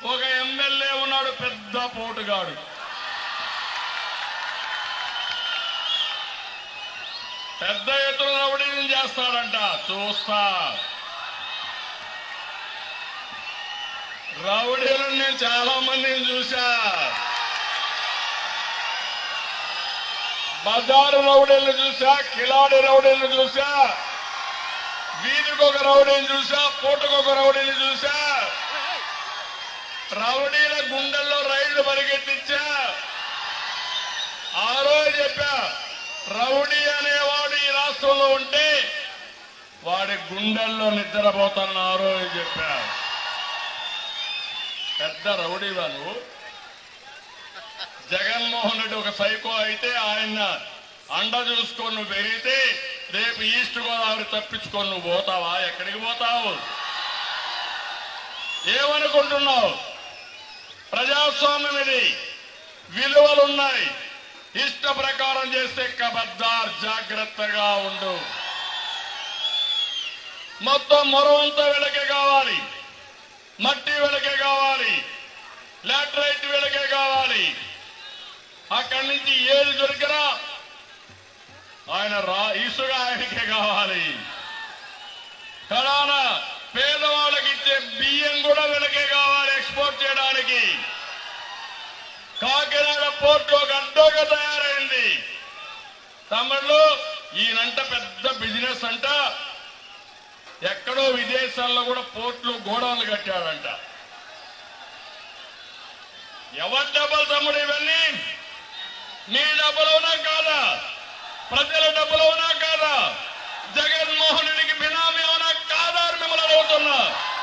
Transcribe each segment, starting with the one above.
ఒక ఎమ్మెల్యే ఉన్నాడు పెద్ద పోటుగాడు పెద్ద ఎత్తున రౌడీని చేస్తాడంట చూస్తా రౌడీలను నేను చాలా మందిని చూశా బజారు రౌడీలను చూసా కిలాడి రౌడీలను చూసా వీధికి ఒక రౌడీని చూసా పూటకు ఒక రౌడీని చూసా రౌడీల గుండెల్లో రైళ్లు పరిగెత్తించా ఆ రోజు చెప్పా రౌడీ అనేవాడు ఈ రాష్ట్రంలో ఉంటే వాడి గుండెల్లో నిద్రపోతానని ఆ రోజు చెప్పా పెద్ద రౌడీవా నువ్వు జగన్మోహన్ రెడ్డి ఒక సైకో అయితే ఆయన అండ చూసుకొని నువ్వు పెరిగితే రేపు ఈస్ట్ గోదావరి తప్పించుకొని నువ్వు పోతావా ఎక్కడికి పోతావు ఏమనుకుంటున్నావు ప్రజాస్వామ్యం ఇది విలువలున్నాయి ఇష్ట ప్రకారం చేస్తే కబద్దార్ జాగ్రత్తగా ఉండు మొత్తం మొరవంతా వెళకే కావాలి మట్టి వెళకే కావాలి లాటరైట్ వెళకే కావాలి అక్కడి నుంచి ఏది దొరికినా ఆయన రా ఇసుగా ఆయనకే కావాలి కడాన పేదవాళ్ళకి ఇచ్చే బియ్యం కూడా వెనకే కావాలి ఎక్స్పోర్ట్ చేయడానికి కాకినాడ పోర్టు ఒక అడ్డోగా తయారైంది తమిళలో ఈయనంట పెద్ద బిజినెస్ అంట ఎక్కడో విదేశాల్లో కూడా పోర్టులు గోడౌన్లు కట్టాడంట ఎవరి డబ్బులు తమ్ముడు ఇవన్నీ నీ డబ్బులవునా కాదా ప్రజల డబ్బులవునా కాదా జగన్మోహన్ రెడ్డికి బినామీ అవునా కాదా అని మిమ్మల్ని అడుగుతున్నా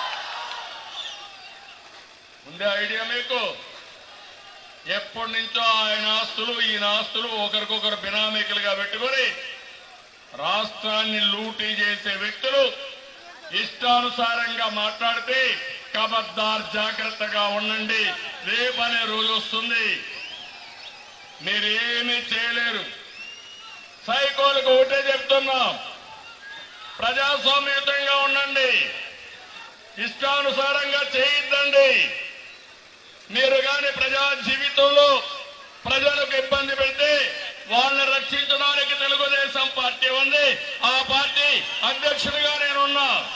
ఉందే ఐడియా మీకు ఎప్పటి నుంచో ఆయన ఆస్తులు ఈయన ఆస్తులు ఒకరికొకరు బినామీకులుగా పెట్టుకొని రాష్ట్రాన్ని లూటీ చేసే వ్యక్తులు ఇష్టానుసారంగా మాట్లాడితే కబద్దార్ జాగ్రత్తగా ఉండండి రేపనే రోజు వస్తుంది మీరేమీ చేయలేరు సైకోలకు ఒకటే చెప్తున్నాం ప్రజాస్వామ్యయుతంగా ఉండండి ఇష్టానుసారంగా చేయొద్దండి మీరు గాని ప్రజా జీవితంలో ప్రజలకు ఇబ్బంది పెడితే వాళ్ళని రక్షించడానికి తెలుగుదేశం పార్టీ ఉంది ఆ పార్టీ అధ్యక్షుడిగా నేనున్నా